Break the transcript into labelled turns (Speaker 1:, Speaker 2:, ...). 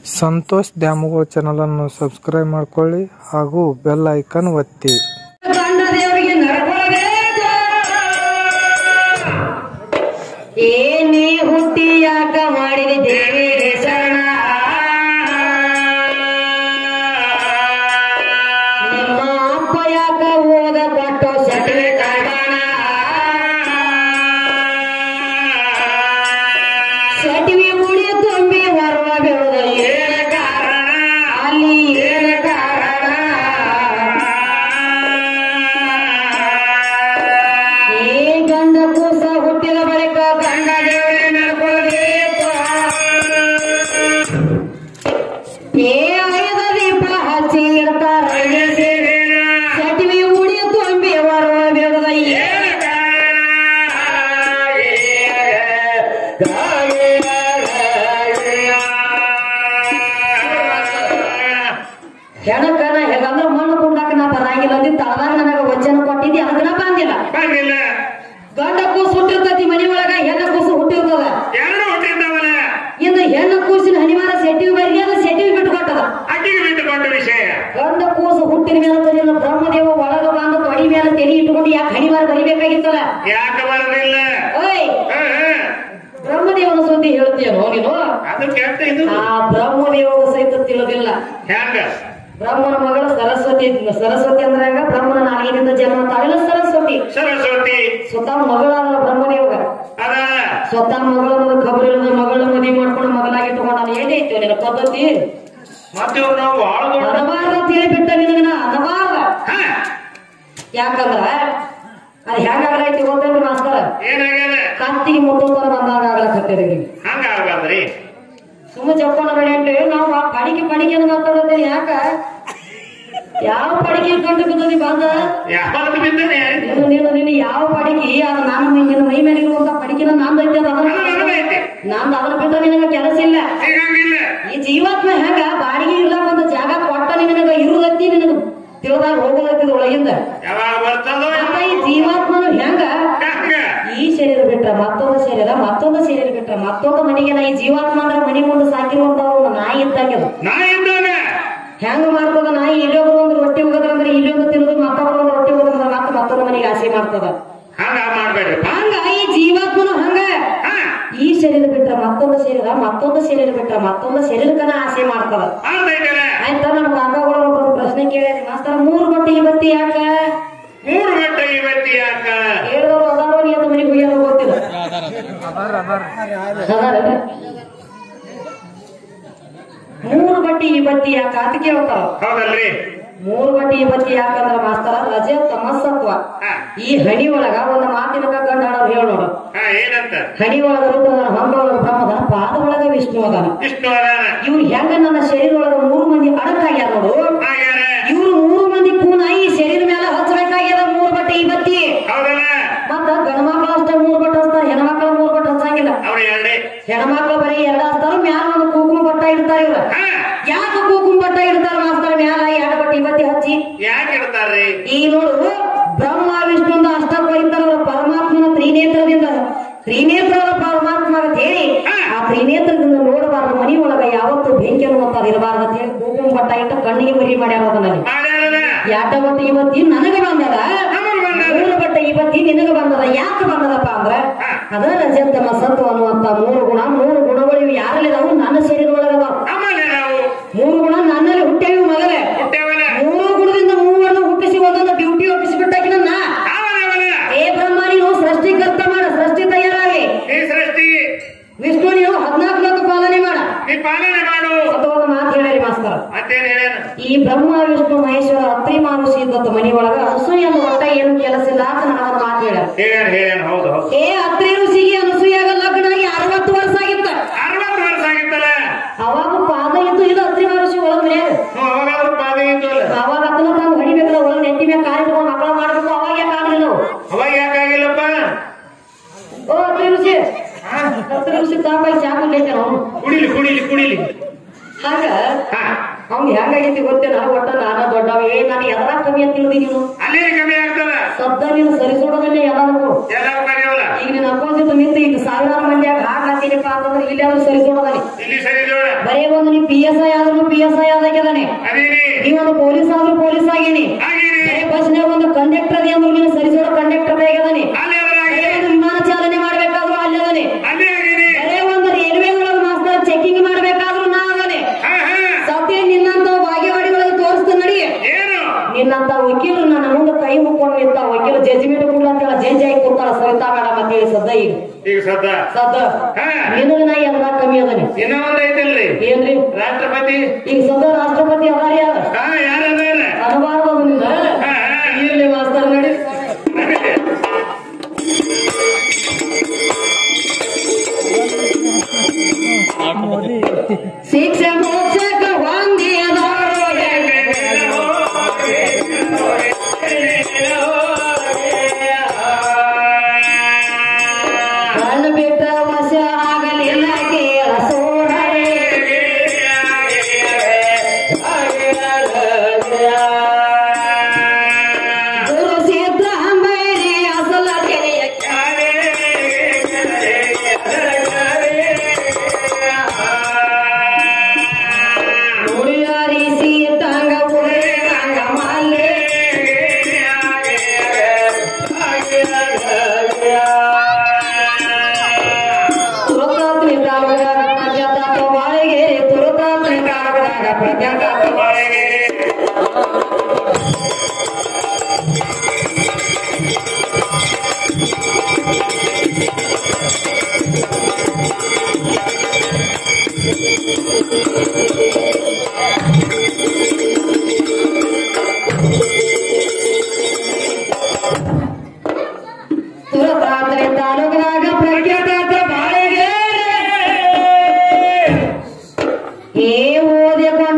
Speaker 1: ಸಂತೋಷ್ ದ್ಯಾಮವ್ವ ಚಾನಲನ್ನು ಸಬ್ಸ್ಕ್ರೈಬ್ ಮಾಡ್ಕೊಳ್ಳಿ ಹಾಗೂ ಬೆಲ್ ಐಕನ್ ಒತ್ತಿ
Speaker 2: ಗಂಡ ದೇವರಿಗೆ ನಡ್ಕೊಳ್ಬೇಕು ಏನೇ ಹುಟ್ಟಿ ಯಾಕ ಮಾಡಿದ ದೇವಿಗೆ ಶರಣ ನಿಮ್ಮ ಅಪ್ಪ ಯಾಕ ಓದ ಕೊಟ್ಟು ಸಟಿ ಕಾರಣ ಸಟಿವಿ ಮುಡಿ ತುಂಬಿ ಬರುವ ಬೆಳೆದ ಏನ ಕಾರಣ ಅಲ್ಲಿ ಏನ ಕಾರಣ ಈ ಗಂಡ ಕೂಸ ಹುಟ್ಟಿದ ಬಳಿಕ ಗಂಡ ದೇವರೇ ನಡ್ಕೊಳ್ಬೇಕು ಏ ಐದ ದೀಪ ಹಚ್ಚಿ ಇಡ್ತಾರ ಸಟಿವಿ ಉಡಿ ತುಂಬಿ ಬರುವ ಬೆಳೆದ ಏನ ಹೆಣಕನ ಹೇಗಂದ್ರ ಮಣ್ಣು ಕುಂಡಾಕ ನಾ ಬರಂಗಿಲ್ಲ ಅಂದಿ ತಳದಾಗ ನನಗ ವಚನ ಕೊಟ್ಟಿದ್ದಿ ಅದಕ್ಕೆ ನಾ ಬಂದಿಲ್ಲ
Speaker 3: ಬಂದಿಲ್ಲ
Speaker 2: ಗಂಡ ಕೂಸು ಹುಟ್ಟಿರ್ತೈತಿ ಮನಿ ಒಳಗ ಹೆಣ್ಣ ಕೂಸು ಹುಟ್ಟಿರ್ತದ
Speaker 3: ಎರಡು ಹುಟ್ಟಿದ್ದವನ
Speaker 2: ಇನ್ನು ಹೆಣ್ಣು ಕೂಸಿನ ಹನಿವಾರ ಸೆಟ್ಟಿಗೆ ಬರ್ಲಿ ಅದು ಸೆಟ್ಟಿಗೆ ಬಿಟ್ಟು ಕೊಟ್ಟದ
Speaker 3: ಅಕ್ಕಿಗೆ ಬಿಟ್ಟುಕೊಂಡ ವಿಷಯ
Speaker 2: ಗಂಡ ಕೂಸು ಹುಟ್ಟಿನ ಮೇಲೆ ತಲೆಯನ್ನು ಬ್ರಹ್ಮದೇವ ಒಳಗ ಬಂದು ತೊಡಿ ಮೇಲೆ ತೆಲಿ ಇಟ್ಟುಕೊಂಡು ಯಾಕೆ ಹನಿವಾರ ಬರಿಬೇಕಾಗಿತ್ತಲ್ಲ
Speaker 3: ಯಾಕೆ ಬರಲಿಲ್ಲ
Speaker 2: ಓಯ್
Speaker 3: ಹ, ಹ.
Speaker 2: ಬ್ರಹ್ಮದೇವನ ಸುದ್ದಿ ಹೇಳ್ತೀಯನೋ ನೀನು
Speaker 3: ಅದು ಕೆಟ್ಟ ಇದು
Speaker 2: ಆ ಬ್ರಹ್ಮದೇವನ ಸಹಿತ ತಿಳಿದಿಲ್ಲ
Speaker 3: ಹ್ಯಾಂಗ
Speaker 2: ಬ್ರಹ್ಮನ ಮಗಳು ಸರಸ್ವತಿ ಸರಸ್ವತಿ ಅಂದ್ರೆ ಹೆಂಗ ಬ್ರಹ್ಮನ ನಾಲಿಗೆಯಿಂದ ಜನ್ಮ ತಾಳಿಲ್ಲ ಸರಸ್ವತಿ
Speaker 3: ಸರಸ್ವತಿ
Speaker 2: ಸ್ವತಃ ಮಗಳಾದ ಬ್ರಹ್ಮದೇವಗ
Speaker 3: ಅದ
Speaker 2: ಸ್ವತಃ ಮಗಳ ಖಬರ್ ಇಲ್ಲದ ಮಗಳನ್ನ ಮದುವೆ ಮಾಡ್ಕೊಂಡು ಮಗನಾಗಿ ತಗೊಂಡ ಏನೈತಿ ನಿನ್ನ ಪದ್ಧತಿ
Speaker 3: ಮತ್ತೆ ಇವ್ರು ನಾವು ಬಾಳ ದೊಡ್ಡ
Speaker 2: ಅನ್ನಬಾರ್ದ ಅಂತ ಹೇಳಿಬಿಟ್ಟ ನಿನಗನ ಅನ್ನಬಾರ್ದ
Speaker 3: ಹ,
Speaker 2: ಯಾಕಂದ್ರ ಅದ್ ಹೆಂಗಾಗಲೈತಿ ಗೊತ್ತೇನ್ರಿ ಮಾಸ್ತರ
Speaker 3: ಏನಾಗ್ಯದ
Speaker 2: ಕತ್ತಿಗೆ ಮುಟ್ಟೋತರ ಬಂದಾಗ ಆಗ್ಲಕತ್ತೇರಿ
Speaker 3: ಹಂಗ ಆಗ್ಬಾರ್ದ್ರಿ
Speaker 2: ಸುಮ್ಮ ಜಪ್ಕೊಂಡ ಬೇಡ ನಾವು ಆ ಪಡಿಕೆ ಪಡಿಕೆ ಅಂತ ಮಾತಾಡೋದೇನೆ ಯಾಕ ಯಾವ ಪಡಿಕೆ ಕಂಡು ಬಿದ್ದದಿ ಬಂದ
Speaker 3: ಯಾವಾಗ ಬಿದ್ದಾನೆ
Speaker 2: ನೀನು ನೀನು ನೀನು ಯಾವ ಪಡಿಕೆ ಅದು ನಾನು ನಿನ್ನ ಮೈ ಮೇಲೆ ಇರುವಂತ ಪಡಿಕೆನ ನಂದು ಐತೆ ಅದು ಅದನ್ನ
Speaker 3: ಅದು ನನಗೈತೆ.
Speaker 2: ನಂದು ಅದನ್ನ ಬಿಟ್ಟ ನಿನಗ ಕೆಲಸ ಇಲ್ಲ
Speaker 3: ಸಿಗಂಗಿಲ್ಲ
Speaker 2: ಈ ಜೀವಾತ್ಮ ಹೆಂಗ ಬಾಡಿಗೆ ಇರ್ಲಾಕ ಒಂದು ಜಾಗ ಕೊಟ್ಟ ನಿನಗ ಇರುದತ್ತಿ ನಿನಗ ತಿಳಿದಾಗ ಹೋಗೋದತ್ತಿದ ಒಳಗಿಂದ
Speaker 3: ಯಾವಾಗ ಬರ್ತದೋ
Speaker 2: ಅಪ್ಪ ಈ ಜೀವಾತ್ಮನು ಹೆಂಗ
Speaker 3: ಹಂಗ
Speaker 2: ಈ ಶರೀರ ಬಿಟ್ರ ಮತ್ತೊಂದು ಶರೀರ ಮತ್ತೊಂದು ಶರೀರ ಬಿಟ್ರ ಮತ್ತೊಂದು ಮನೆಗೆ ನಾ ಈ ಜೀವಾತ್ಮ ಅಂದ್ರೆ ಮನೆ ಮುಂದೆ ಸಾಕಿರುವಂತ ಒಂದು ನಾಯಿ ಇದ್ದಾಗ
Speaker 3: ನಾ ಇದ್ದಾಗ
Speaker 2: ಹೆಂಗ ಮಾಡ್ತದ ನಾಯಿ ಇಲ್ಲೊಬ್ರು ಒಂದು ರೊಟ್ಟಿ ಹೋಗದ್ರಂದ್ರೆ ಇಲ್ಲೊಂದು ತಿನ್ನೋದು ಮತ್ತೊಬ್ರು ಒಂದು ರೊಟ್ಟಿ ಹೋಗದ್ರಂದ್ರೆ ಮತ್ತೆ ಮತ್ತೊಂದು ಮನೆಗೆ ಆಸೆ ಮಾಡ್ತದ
Speaker 3: ಹಂಗ ಮಾಡ್ಬೇಡ್ರಿ
Speaker 2: ಹಂಗ ಈ ಜೀವಾತ್ಮನು ಹಂಗ
Speaker 3: ಹ,
Speaker 2: ಈ ಶರೀರ ಬಿಟ್ರ ಮತ್ತೊಂದು ಶರೀರ ಮತ್ತೊಂದು ಶರೀರ ಬಿಟ್ರ ಮತ್ತೊಂದು ಶರೀರಕ್ಕನ ಆಸೆ ಮಾಡ್ತದ
Speaker 3: ಮಾಡ್ತೈತಲ್ಲ
Speaker 2: ಆಯ್ತಾ ನಮ್ಮ ಕಾಕಾಗಳು ಒಂದು ಪ್ರಶ್ನೆ ಕೇಳಿದ್ರಿ ಮಾಸ್ತರ ಮೂರು ಬಟ್ಟೆ ಇವತ್ತಿ ಯಾಕ
Speaker 3: ಮೂರು ಗಂಟೆ ಇವತ್ತಿ ಯಾಕ
Speaker 2: ಹೇಳಿದವರು ಅದಾರೋ ನೀ ಅಂತ ಮನೆಗೆ ಹೋಗ್ಯಾರೋ ಗೊತ್ತಿಲ್ಲ ಅದಾರ? ಮೂರು ಬಟ್ಟಿ ಇವತ್ತಿ ಯಾಕ ಅಂತ ಕೇಳ್ತಾರ
Speaker 3: ಹೌದಲ್ರಿ
Speaker 2: ಮೂರು ಬಟ್ಟಿ ಇವತ್ತಿ ಯಾಕಂದ್ರ ಮಾಸ್ತರ ರಜೆ ತಮಸ್ಸತ್ವ
Speaker 3: ಹ,
Speaker 2: ಈ ಹಣಿ ಒಳಗ ಒಂದು ಮಾತಿನ ಗಂಡ ಹಾಡೋರು ಹೇಳ ನೋಡು
Speaker 3: ಹ, ಏನಂತ
Speaker 2: ಹಣಿ ಒಳಗ ರುದ್ರನ ಹೊಂದ ಒಳಗ ಬ್ರಹ್ಮದನ ಪಾದ ಒಳಗ ವಿಷ್ಣು ಅದಾನ
Speaker 3: ಇಷ್ಟು ಅದಾನ
Speaker 2: ಇವ್ರು ಹೆಂಗ ನನ್ನ ಶರೀರ ಒಳಗ ಮೂರು ಮಂದಿ ಅಡಕಾಗ್ಯಾರ ನೋಡು
Speaker 3: ಆಗ್ಯಾರ
Speaker 2: ಇವ್ರು ಮೂರು ಮಂದಿ ಕೂನ ಈ ಶರೀರ ಮೇಲೆ ಹಚ್ಚಬೇಕಾಗ್ಯದ ಮೂರು ಬಟ್ಟೆ ಇವತ್ತಿ
Speaker 3: ಹೌದಲ್ಲ
Speaker 2: ಮತ್ತ ಗಂಡ ಮಕ್ಕಳು ಅಷ್ಟೇ ಮೂರು ಬಟ್ಟೆ ಹಚ್ತಾರ ಹೆಣ್ಮಕ್ಳು ಮೂರು ಬಟ್ಟೆ ಹಚ್ಚಂಗಿಲ್ಲ
Speaker 3: ಅವ್ರ ಎರಡೇ
Speaker 2: ಹೆಣ್ಮಕ್ಳು ಬರೀ ಎರಡ ಹಚ್ತಾರ ಮ್ಯಾಲ ಒಂದು ಕುಂಕುಮ ಬಟ್ಟ ಇಡ್ತಾರ ಇವ್ರ
Speaker 3: ಹ,
Speaker 2: ಯಾಕೆ ಕುಂಕುಮ ಬಟ್ಟ ಇಡ್ತಾರ ಮಾಸ್ತಾರ ಮ್ಯಾಲ ಎರಡು ಬಟ್ಟೆ ಇವತ್ತಿ ಹಚ್ಚಿ
Speaker 3: ಯಾಕೆ ಇಡ್ತಾರ್ರಿ
Speaker 2: ಈ ನೋಡು ಬ್ರಹ್ಮ ವಿಷ್ಣುಂದ ಅಷ್ಟಪ್ಪ ಇರ್ತಾರ ಪರಮಾತ್ಮನ ತ್ರಿನೇತ್ರದಿಂದ ತ್ರಿನೇತ್ರದ ಪರಮಾತ್ಮ ಅಂತ ಹೇಳಿ ಆ ತ್ರಿನೇತ್ರದಿಂದ ನೋಡಬಾರ್ದು ಮನಿ ಒಳಗ ಯಾವತ್ತು ಬೆಂಕಿ ಅನ್ನುವಂತಾರ ಇರಬಾರ್ದು ಅಂತ ಹೇಳಿ ಕುಂಕುಮ ಬಟ್ಟ ಇಟ್ಟ ಕಣ್ಣಿಗೆ ಮರಿ ಮಾಡ್ಯಾರ ಅದನ್ನ
Speaker 3: ಮಾಡ್ಯಾರಲ್ಲ
Speaker 2: ಯಾಟ ಬಟ್ಟೆ ಇವತ್ತಿ ನನಗೆ ಬಂದದ
Speaker 3: ನಮಗ್ ಬಂದದ.
Speaker 2: ಮೂರು ಬಟ್ಟೆ ಇವತ್ತಿ ನಿನಗೆ ಬಂದದ ಯಾಕೆ ಬಂದದಪ್ಪ ಅಂದ್ರ ಅದ ರಜತಮ ಸತ್ವ ಅನ್ನುವಂತ ಮೂರು ಗುಣ ಮೂರು ಗುಣಗಳು ಇವು ಯಾರಲ್ಲಿ ಅದಾವು ನನ್ನ ಶರೀರ ಒಳಗದಾವ
Speaker 3: ಆಮೇಲೆ ನಾವು
Speaker 2: ಮೂರು ಗುಣ ನನ್ನಲ್ಲಿ ಹುಟ್ಟೇವಿ ಮೊದಲೇ
Speaker 3: ಹುಟ್ಟೇವಲ್ಲ
Speaker 2: ಮೂರು ಗುಣದಿಂದ ಮೂವರನ್ನು ಹುಟ್ಟಿಸಿ ಒಂದೊಂದು ಡ್ಯೂಟಿ ಒಪ್ಪಿಸಿಬಿಟ್ಟಾಕಿ ನನ್ನ
Speaker 3: ಆವನವಲ್ಲ
Speaker 2: ಏ ಬ್ರಹ್ಮ ನೀನು ಸೃಷ್ಟಿಕರ್ತ ಮಾಡ ಸೃಷ್ಟಿ ತಯಾರಾಗಿ
Speaker 3: ಈ ಸೃಷ್ಟಿ
Speaker 2: ವಿಷ್ಣು ನೀನು ಹದಿನಾಲ್ಕು ಲೋಕ ಪಾಲನೆ ಮಾಡ
Speaker 3: ನೀ ಪಾಲನೆ ಮಾಡು
Speaker 2: ಅಂತ ಒಂದು ಮಾತು ಹೇಳಿ ಮಾಸ್ತರ
Speaker 3: ಮತ್ತೇನ್ ಹೇಳ್ಯಾನ
Speaker 2: ಈ ಬ್ರಹ್ಮ ವಿಷ್ಣು ಮಹೇಶ್ವರ ಅತ್ರಿ ಮಾನುಷಿ ಇದ್ದತ್ತು ಮನಿ ಒಳಗ ಅನಸೂಯ ಅನ್ನೋ ಒಟ್ಟ ಏನು ಕೆಲಸ ಇಲ್ಲ ಅಂತ ನನಗೊಂದು ಮಾತು ಹೇಳ
Speaker 3: ಹೇಳ್ಯಾನ ಹೇಳ್ಯಾನ ಹೌದು ಹೌದು
Speaker 2: ಏ ಅತ್ರಿ ಋಷಿಗೆ ಅನಸೂಯಾಗ ಲಗ್ನ ಆಗಿ ಅರವತ್ತು ವರ್ಷ ಆಗಿತ್ತ
Speaker 3: ಅರವತ್ತು ವರ್ಷ ಆಗಿತ್ತಲ್ಲ
Speaker 2: ಅವಾಗ ಪಾದ ಇದ್ದು ಇದು ಅತ್ರಿ ಮಹರ್ಷಿ ಒಳಗ ಮನ್ಯಾಗ
Speaker 3: ಹ್ಞೂ ಅವಾಗಾದ್ರೂ ಪಾದ ಇದ್ದಲ್ಲ
Speaker 2: ಅವಾಗ ಅತ್ತನ ತಂದು ಹೊಡಿಬೇಕಲ್ಲ ಒಳಗ ನೆತ್ತಿ ಮ್ಯಾಗ ಕಾಲ್ ಇಟ್ಕೊಂಡು ಮಕ್ಕಳ ಮಾಡ್ಬೇಕು ಅವಾಗ ಯಾಕೆ ಆಗ್ಲಿಲ್ಲ ನಾವು
Speaker 3: ಅವಾಗ ಯಾಕಾಗಿಲ್ಲಪ್ಪ
Speaker 2: ಓ ಅತ್ರಿ ಋಷಿ ಅತ್ರಿ ಋಷಿ ತಾಪಾಯಿ ಚಾಕು ನಾವು
Speaker 3: ಕುಡಿಲಿ ಕುಡಿಲಿ ಕುಡಿಲಿ
Speaker 2: ಹಾಗ
Speaker 3: ಹಾ
Speaker 2: ಅವ್ನ್ ಹೆಂಗಾಗೈತಿ ಗೊತ್ತೇ ನನಗೆ ಒಟ್ಟ ನಾನ ದೊಡ್ಡವ ಏ ನಾನು ಎದರ ಕಮ್ಮಿ ಅಂತ ತಿಳಿದಿ ನೀನು
Speaker 3: ಅಲ್ಲಿ ಕಮ್ಮಿ ಆಗ್ತದ
Speaker 2: ಸದ್ದ ನೀನು ಸರಿಸೋಡದನ್ನೇ ಎಲ್ಲರಿಗೂ
Speaker 3: ಎಲ್ಲಾರು ಕರೆಯವಲ್ಲ
Speaker 2: ಈಗ ನೀನು ಅಪೋಸಿಟ್ ನಿಂತು ಈಗ ಸಾವಿರಾರು ಮಂದಿಯಾಗ ಹಾಕ್ಲಾತೀನಿಪ್ಪ ಅಂತಂದ್ರೆ ಇಲ್ಲಿ ಆದ್ರೂ ಸರಿಸೋಡದಾನೆ
Speaker 3: ಇಲ್ಲಿ ಸರಿ ಜೋಡ
Speaker 2: ಬರೇ ಒಂದು ನೀ ಪಿ ಎಸ್ ಐ ಆದ್ರೂ ಪಿ ಎಸ್ ಐ ಆದಾಗಿದಾನೆ
Speaker 3: ಅದೇನಿ
Speaker 2: ನೀವೊಂದು ಪೊಲೀಸ್ ಆದ್ರೂ ಪೊಲೀಸ್ ಆಗೀನಿ
Speaker 3: ಆಗಿರಿ
Speaker 2: ಬರೇ ಬಸ್ನಾಗ ಒಂದು ಕಂಡಕ್ಟರ್ ಅದೇ ಅಂದ್ರೂ ನೀನು ಸರಿಸೋಡ ಕಂಡಕ್ಟರ್ ಆಗಿದಾನೆ
Speaker 3: ಅಲ್ಲಿ ಎದುರು
Speaker 2: ಬರೇ
Speaker 3: ಆಗಿರಿ
Speaker 2: ಒಂದು ವಿಮಾನ ಚಾಲನೆ ಮಾಡ್ಬೇಕಾದ್ರೂ ಅಲ್ಲಿ ಅದಾನೆ
Speaker 3: ಅಲ್ಲಿ ಆಗಿರಿ
Speaker 2: ಬರೇ ಒಂದು ರೈಲ್ವೆ ಒಳಗೆ ಮಾಸ್ತರ್ ಚೆಕಿಂಗ್ ಮಾಡ್ಬೇಕಾದ್ರೂ ನಾ ಅದಾನೆ
Speaker 3: ಹಾ ಹಾ
Speaker 2: ಸತ್ಯ ನಿನ್ನಂತ ಬಾಗೇವಾಡಿ ಒಳಗೆ ತೋರಿಸ್ತಾನೆ ನಡಿ
Speaker 3: ಏನು
Speaker 2: ನಿನ್ನಂತ ವಕೀಲರು ನನ್ನ ಮುಂದೆ ಕೈ ಮುಕ್ಕೊಂಡು ನಿಂತ ವಕೀಲ ಜಜ್ಮೆಂಟ್ ಕೊಡ್ಲ ಅಂತೇಳ ಜಡ್ಜ್ ಆಗಿ ಕೊಡ್ತಾಳ ಸವಿತಾ ಮೇಡಮ್ ಅಂತ ಹೇಳಿ ಸದ್ದ ಈಗ
Speaker 3: ಈಗ ಸದ್ದ
Speaker 2: ಸದ್ದ
Speaker 3: ಹಾ
Speaker 2: ನಿನಗ ನಾ ಎಲ್ಲ ಕಮ್ಮಿ ಅದಾನೆ
Speaker 3: ಇನ್ನ ಒಂದ್ ಐತಲ್ರಿ
Speaker 2: ಏನ್ರಿ
Speaker 3: ರಾಷ್ಟ್ರಪತಿ
Speaker 2: ಈಗ ಸದ್ದ ರಾಷ್ಟ್ರಪತಿ ಅದಾರ ಯಾರ
Speaker 3: ಹಾ ಯಾರದಾರ
Speaker 2: ಅನುಭವ ನಿಂದ
Speaker 3: ಹಾ
Speaker 2: ಇರ್ಲಿ ಮಾಸ್ತರ್ ನಡಿ ಶಿಕ್ಷೆ ಮೋಕ್ಷಕ ಹೊಂದಿದವರಿಗೆ ಕಣ್ಣು ಬಿಟ್ಟ ವಶ ಆಗಲಿಲ್ಲ ಕೇಳ ಸೋಡರೆ ಗುರು ಸಿದ್ದರಾಮಯ್ಯ ಅಸಲ ಕೆರೆಯ ನುಡಿಯಾರಿಸಿ ತಂಗ ಉರೆ ತಂಗ ಮಲ್ಲೆ ತುರುತಾತ್ರಿ ತಾಲೂಕಾಗ ಪಂಚಾಯತ್ ಬಾಳಿಗೆ ತುರುತಾತ್ರಿ ತಾಲೂಕಾಗ ಪಂಚಾಯತ್ ಬಾಳಿಗೆ ತುರುತಾತ್ರಿ ತಾಲೂಕಾಗ ಪ್ರಖ್ಯಾತ ಬಾಳಿಗೆ ಏ ಓದಿಕೊಂಡು